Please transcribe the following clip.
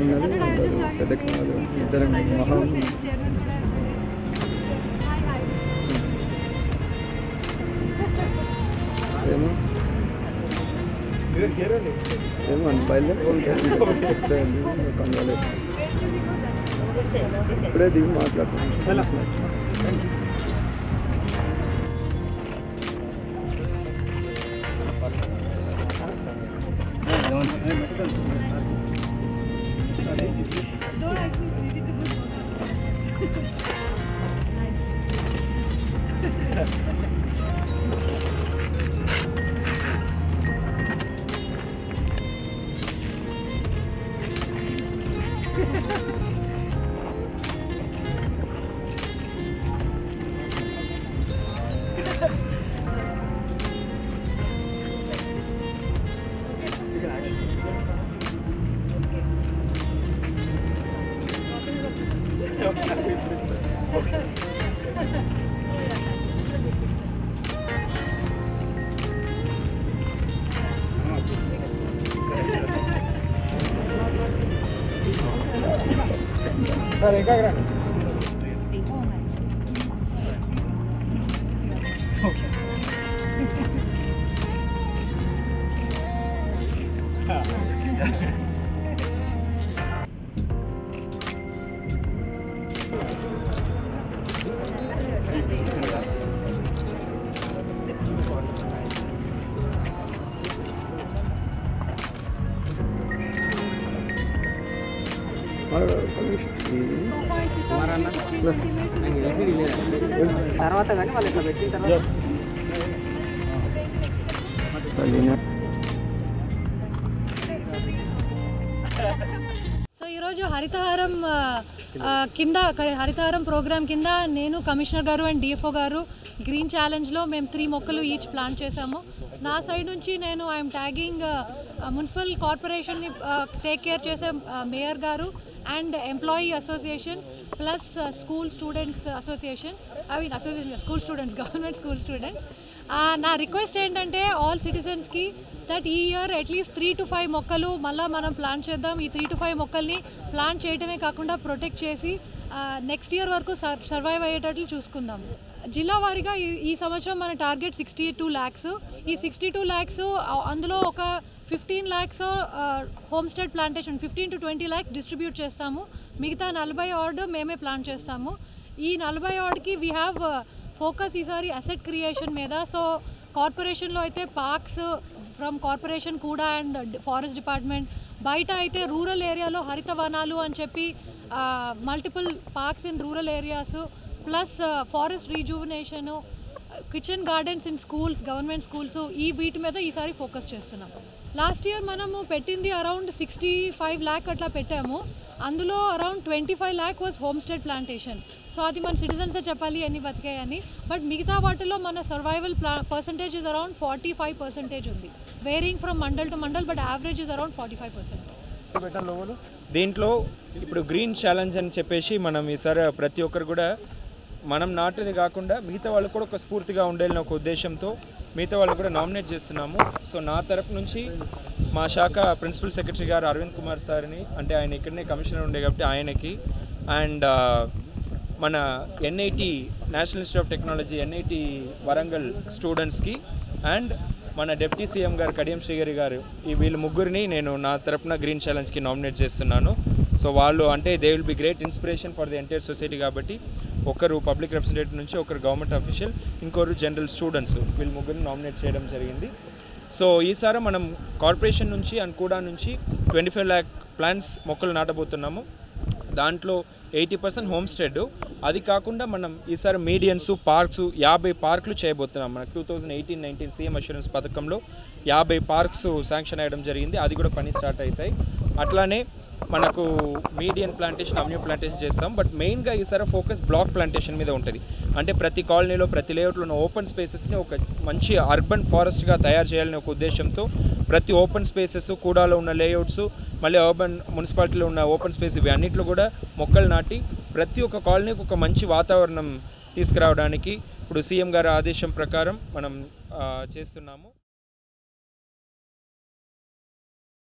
ఉన్నది పెద్ద కాదు ఇద్దరం మొహం ఏమో ఏమో అని బయలుదేరి ఇప్పుడే దిగి మాట్లాడుతున్నాను సార్ ఇంకా రండి తర్వాత కానీ వాళ్ళు ఇట్లా పెట్టిన తర్వాత సో ఈరోజు హరితహారం ఆ, ఆ, కింద క- హరితహారం ప్రోగ్రామ్ కింద నేను commissioner garu and DFO garu green ఛాలెంజ్లో మేము త్రీ మొక్కలు ఈచ్ ప్లాంట్ చేశాము నా సైడ్ నుంచి నేను ఐఎమ్ ట్యాగింగ్ మున్సిపల్ కార్పొరేషన్ని టేక్ కేర్ చేసే mayor garu and employee association plus school students association I mean association school students government school students నా రిక్వెస్ట్ ఏంటంటే ఆల్ సిటిజన్స్కి దట్ ఈ year at least three to five మొక్కలు మళ్ళీ మనం ప్లాన్ చేద్దాం ఈ త్రీ టు ఫైవ్ మొక్కల్ని ప్లాన్ చేయడమే కాకుండా ప్రొటెక్ట్ చేసి నెక్స్ట్ ఇయర్ వరకు సర్ సర్వైవ్ అయ్యేటట్లు చూసుకుందాం జిల్లా వారీగా ఈ ఈ సంవత్సరం మన టార్గెట్ సిక్స్టీ టూ ల్యాక్స్ ఈ సిక్స్టీ టూ ల్యాక్స్ అందులో ఒక fifteen lakhs homestead plantation fifteen to twenty lakhs distribute చేస్తాము మిగతా నలభై ఆర్డ్ మేమే ప్లాన్ చేస్తాము ఈ నలభై ఆర్డ్కి వీ హ్యావ్ ఫోకస్ ఈసారి అసెట్ క్రియేషన్ మీద సో కార్పొరేషన్లో అయితే పార్క్స్ ఫ్రమ్ కార్పొరేషన్ కూడా అండ్ ఫారెస్ట్ డిపార్ట్మెంట్ బయట అయితే రూరల్ ఏరియాలో హరిత వనాలు అని చెప్పి multiple parks in rural areas plus forest rejuvenation kitchen gardens in schools government schools ఈ వీటి మీద ఈసారి ఫోకస్ చేస్తున్నాం లాస్ట్ ఇయర్ మనము పెట్టింది అరౌండ్ సిక్స్టీ ఫైవ్ ల్యాక్ అట్లా పెట్టాము అందులో around twenty five lakh was homestead plantation so అది మన సిటిజన్సే చెప్పాలి ఎన్ని బతికాయని బట్ మిగతా వాటిలో మన సర్వైవల్ ప్లా percentage is around forty five percentage ఉంది varying from mandal to mandal but average is around forty five percent దీంట్లో ఇప్పుడు గ్రీన్ ఛాలెంజ్ అని చెప్పేసి మనం ఈసారి ప్రతి ఒక్కరు కూడా మనం నాటేది కాకుండా మిగతా వాళ్ళు కూడా ఒక స్ఫూర్తిగా ఉండాలని ఒక ఉద్దేశంతో మిగతా వాళ్ళు కూడా నామినేట్ చేస్తున్నాము సో నా తరపు నుంచి మా శాఖ ప్రిన్సిపల్ సెక్రటరీ గారు అరవింద్ కుమార్ సార్ని అంటే ఆయన ఇక్కడనే కమిషనర్ ఉండే కాబట్టి ఆయనకి అండ్ మన NIT national institute of technology NIT Warangal స్టూడెంట్స్కి అండ్ మన డిప్యూటీ సీఎం గారు కడియం శ్రీగారి గారు ఈ వీళ్ళు ముగ్గురిని నేను నా తరపున గ్రీన్ ఛాలెంజ్కి నామినేట్ చేస్తున్నాను సో వాళ్ళు అంటే they will be great inspiration for the entire society కాబట్టి ఒకరు పబ్లిక్ రిప్రజెంటేటివ్ నుంచి ఒకరు గవర్నమెంట్ అఫీషియల్ ఇంకొకరు జనరల్ స్టూడెంట్స్ వీళ్ళు ముగ్గురిని నామినేట్ చేయడం జరిగింది సో ఈసారి మనం కార్పొరేషన్ నుంచి అండ్ కూడా నుంచి ట్వంటీ ఫైవ్ ల్యాక్ ప్లాన్స్ మొక్కలు నాటబోతున్నాము దాంట్లో ఎయిటీ పర్సెంట్ హోమ్ స్టేడ్ అది కాకుండా మనం ఈసారి మీడియన్స్ పార్క్స్ యాభై పార్కులు చేయబోతున్నాం మనకు two thousand eighteen nineteen CM assurance పథకంలో యాభై పార్క్స్ శాంక్షన్ అయ్యడం జరిగింది అది కూడా పని స్టార్ట్ అవుతాయి అట్లానే మనకు మీడియన్ ప్లాంటేషన్ అమ్యూ ప్లాంటేషన్ చేస్తాం బట్ మెయిన్గా ఈసారి ఫోకస్ బ్లాక్ ప్లాంటేషన్ మీద ఉంటుంది అంటే ప్రతి కాలనీలో ప్రతి లేఅవుట్లో ఉన్న ఓపెన్ స్పేసెస్ని ఒక మంచి అర్బన్ ఫారెస్ట్గా తయారు చేయాలనే ఒక ఉద్దేశంతో ప్రతి ఓపెన్ స్పేసెస్ కూడాలో ఉన్న లేఅవుట్స్ మళ్ళీ అర్బన్ మున్సిపాలిటీలో ఉన్న ఓపెన్ స్పేస్ ఇవి అన్నింటిలో కూడా మొక్కలు నాటి ప్రతి ఒక్క కాలనీకి ఒక మంచి వాతావరణం తీసుకురావడానికి ఇప్పుడు సీఎం గారి ఆదేశం ప్రకారం మనం ఆ, చేస్తున్నాము